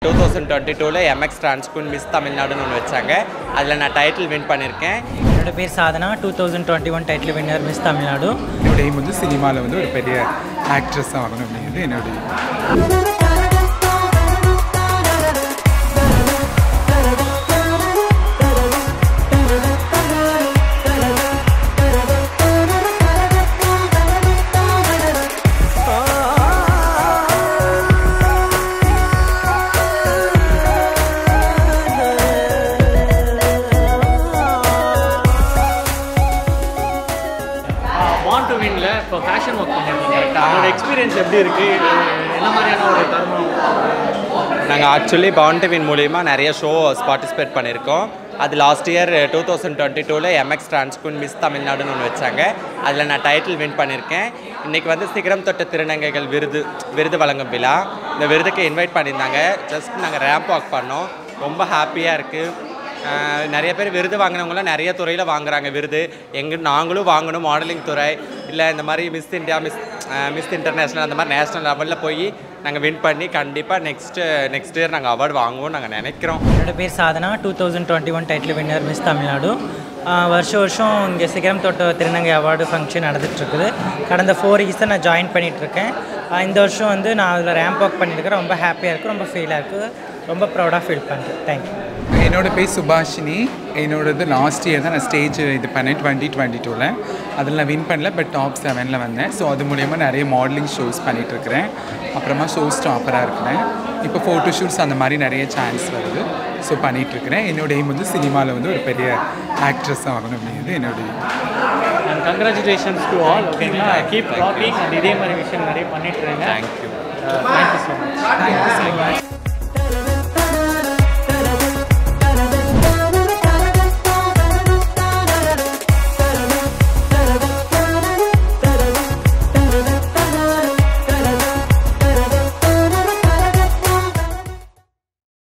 Two thousand twenty டூவில் MX டிரான்ஸ்குன் miss தமிழ்நாடுன்னு ஒன்று வச்சாங்க அதில் நான் டைட்டில் வின் பண்ணியிருக்கேன் என்னோட பேர் Sadhana two thousand twenty one title winner miss Tamil Nadu என்னோட எய்ம் வந்து சினிமாவில் வந்து ஒரு பெரிய ஆக்ட்ரஸாக ஆகணும் அப்படிங்கிறது என்னோட aim. வாண்ட் டு வின்ல இப்போ ஃபேஷன் ஒர்க் பண்ணியிருக்கீங்க கரெக்டாக அதோட எக்ஸ்பீரியன்ஸ் எப்படி இருக்கு என்ன மாதிரியான ஒரு தருணம் நாங்கள் ஆக்சுவலி பவுண்டவின் மூலிமா நிறைய ஷோஸ் பார்ட்டிசிபேட் பண்ணியிருக்கோம் அது last year two thousand twenty டூவில் எம்எக்ஸ் டிரான்ஸ்குன் மிஸ் தமிழ்நாடுன்னு ஒன்று வச்சாங்க அதில் நான் டைட்டில் வின் பண்ணியிருக்கேன் இன்றைக்கி வந்து சிகரம் தொட்ட திருநங்கைகள் விருது விருது வழங்கும் விழா இந்த விருதுக்கு இன்வைட் பண்ணியிருந்தாங்க ஜஸ்ட் நாங்கள் ரேம்ப் வாக் பண்ணோம் ரொம்ப ஹாப்பியாக இருக்குது ஆஹ் நிறைய பேர் விருது வாங்கினவங்களாம் நிறைய துறையில் வாங்குறாங்க விருது எங்க நாங்களும் வாங்கணும் மாடலிங் துறை இல்லை இந்த மாதிரி miss India miss miss international அந்த மாதிரி நேஷ்னல் லெவலில் போய் நாங்கள் வின் பண்ணி கண்டிப்பாக நெக்ஸ்ட்டு நெக்ஸ்ட் இயர் நாங்கள் அவார்டு வாங்குவோம் நாங்கள் நினைக்கிறோம் என்னோட பேர் Sadhana two thousand twenty one title winner miss Tamil Nadu ஆஹ் வருஷம் வருஷம் இங்கே சிகரம் தொட்ட திருநங்கை அவார்டு ஃபங்க்ஷன் நடந்துகிட்ருக்குது கடந்த ஃபோர் இயர்ஸாக நான் ஜாயின் பண்ணிகிட்ருக்கேன் இந்த வருஷம் வந்து நான் அதில் ரேம்ப் ஒர்க் பண்ணியிருக்கேன் ரொம்ப ஹாப்பியாக இருக்குது ரொம்ப ஃபீலாக இருக்குது ரொம்ப ப்ரௌடாக ஃபீல் பண்ணுறேன் தேங்க்யூ என்னோட பேர் சுபாஷினி என்னோடது லாஸ்ட் இயர் தான் நான் ஸ்டேஜ் இது பண்ணேன் டுவெண்ட்டி டுவெண்ட்டி டூவில் அதில் நான் வின் பண்ணல பட் டாப் செவனில் வந்தேன் ஸோ அது மூலயமா நிறைய மாடலிங் ஷோஸ் பண்ணிகிட்ருக்கிறேன் அப்புறமா ஷோஸ் டாப்பராக இருக்கிறேன் இப்போ ஃபோட்டோ ஷூட்ஸ் அந்த மாதிரி நிறைய சான்ஸ் வருது ஸோ பண்ணிகிட்ருக்கிறேன் என்னோட எய்ம் வந்து சினிமாவில் வந்து ஒரு பெரிய ஆக்ட்ரஸாக ஆகணும் அப்படிங்கிறது என்னோட aim. And congratulations to all ஓகேங்களா கீப் ராக்கிங் அண்ட் இதே மாதிரி விஷயம் நிறைய பண்ணிட்டு இருங்க thank you thank you so much Thank you so much.